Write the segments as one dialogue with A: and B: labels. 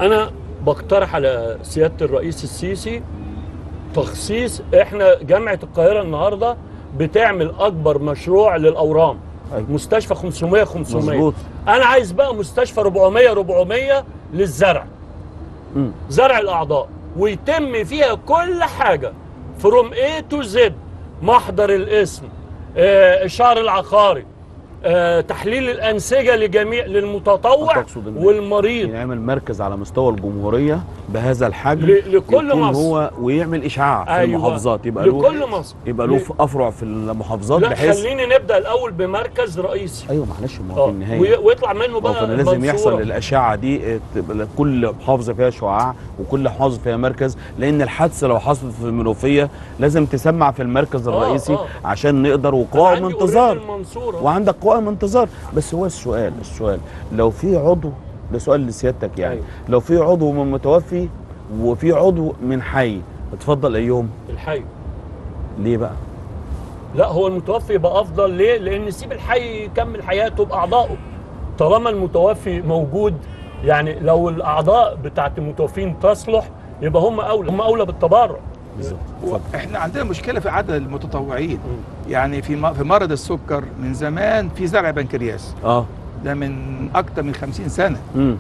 A: انا بقترح على سياده الرئيس السيسي تخصيص احنا جامعه القاهره النهارده بتعمل اكبر مشروع للاورام
B: أيوة.
A: مستشفى 500 500
B: مظبوط.
A: انا عايز بقى مستشفى 400 400 للزرع
B: مم.
A: زرع الاعضاء ويتم فيها كل حاجه فروم A تو زد محضر الاسم آه، الشعر العقاري آه، تحليل الانسجه لجميع للمتطوع
B: تقصد إن
A: والمريض
B: يعمل مركز على مستوى الجمهوريه بهذا الحجم
A: ل- لكل
B: يكون
A: مصر.
B: هو ويعمل اشعاع في
A: أيوة.
B: المحافظات يبقى له
A: لكل مصر
B: يبقى له
A: ل-
B: افرع في المحافظات
A: لا
B: بحيث
A: خليني نبدا الاول بمركز رئيسي
B: ايوه معلش ما هو
A: اه
B: في النهايه
A: وي- ويطلع منه
B: ما هو
A: بقى
B: كان لازم
A: منصورة.
B: يحصل الاشعه دي اه، تبقى كل محافظه فيها شعاع وكل محافظه فيها مركز لان الحادثه لو حصلت في المنوفيه لازم تسمع في المركز
A: اه،
B: الرئيسي
A: اه.
B: عشان نقدر
A: أنا
B: وقائم
A: عندي
B: انتظار
A: already المنصورة.
B: وعندك قائم انتظار بس هو السؤال السؤال لو في عضو ده سؤال لسيادتك يعني
A: أيوة.
B: لو في عضو من متوفي وفي عضو من حي اتفضل ايهم
A: الحي
B: ليه بقى
A: لا هو المتوفي يبقى افضل ليه لان سيب الحي يكمل حياته باعضائه طالما المتوفي موجود يعني لو الاعضاء بتاعت المتوفين تصلح يبقى هم اولى هم اولى بالتبرع
B: بالظبط
C: هو
B: اتفضل
C: احنا عندنا مشكله في عدد المتطوعين يعني في م- في مرض السكر من زمان في زرع بنكرياس
B: اه
C: ده من اكتر من 50 سنه
B: امم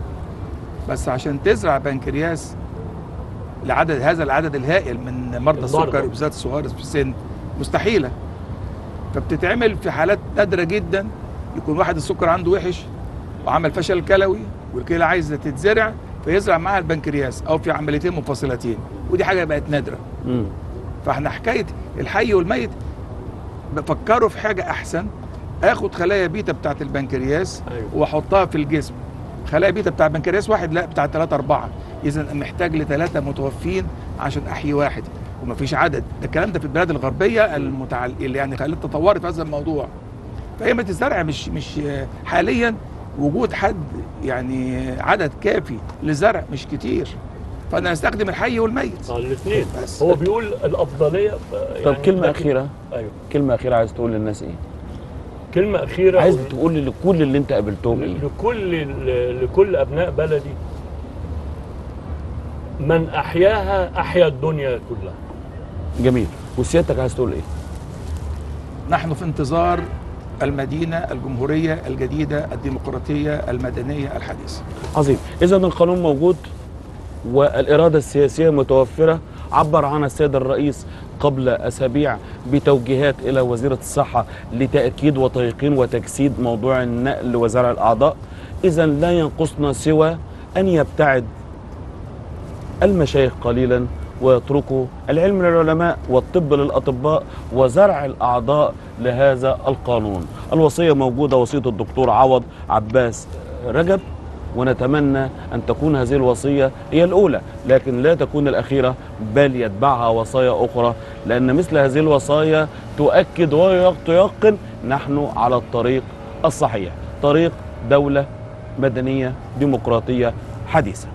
C: بس عشان تزرع بنكرياس لعدد هذا العدد الهائل من مرضى
A: المرضى.
C: السكر بالذات الصغار في السن مستحيله فبتتعمل في حالات نادره جدا يكون واحد السكر عنده وحش وعمل فشل كلوي والكلى عايزه تتزرع فيزرع معاها البنكرياس او في عمليتين منفصلتين ودي حاجه بقت نادره
B: امم
C: فاحنا حكايه الحي والميت بفكروا في حاجه احسن اخد خلايا بيتا بتاعت البنكرياس
A: أيوة.
C: واحطها في الجسم خلايا بيتا بتاع البنكرياس واحد لا بتاع ثلاثة أربعة إذا محتاج لثلاثة متوفين عشان أحيي واحد ومفيش عدد ده الكلام ده في البلاد الغربية المتعل... اللي يعني خلت تطورت في هذا الموضوع فهي الزرع مش مش حاليا وجود حد يعني عدد كافي للزرع مش كتير فأنا هستخدم الحي والميت
A: الاثنين
C: بس.
A: هو بيقول الافضليه
B: طب
A: يعني
B: كلمه
A: لكن-
B: اخيره
A: ايوه
B: كلمه اخيره عايز تقول للناس ايه
A: كلمه اخيره
B: عايز تقول لكل اللي انت قابلتهم ايه
A: لكل لكل ابناء بلدي من احياها احيا الدنيا كلها
B: جميل وسيادتك عايز تقول ايه
C: نحن في انتظار المدينة الجمهورية الجديدة الديمقراطية المدنية الحديثة
B: عظيم اذا القانون موجود والاراده السياسيه متوفره عبر عنها السيد الرئيس قبل اسابيع بتوجيهات الى وزيره الصحه لتاكيد وتيقين وتجسيد موضوع النقل وزرع الاعضاء اذا لا ينقصنا سوى ان يبتعد المشايخ قليلا ويتركوا العلم للعلماء والطب للاطباء وزرع الاعضاء لهذا القانون. الوصيه موجوده وصيه الدكتور عوض عباس رجب ونتمنى ان تكون هذه الوصيه هي الاولى لكن لا تكون الاخيره بل يتبعها وصايا اخرى لان مثل هذه الوصايا تؤكد وتيقن نحن على الطريق الصحيح، طريق دوله مدنيه ديمقراطيه حديثه.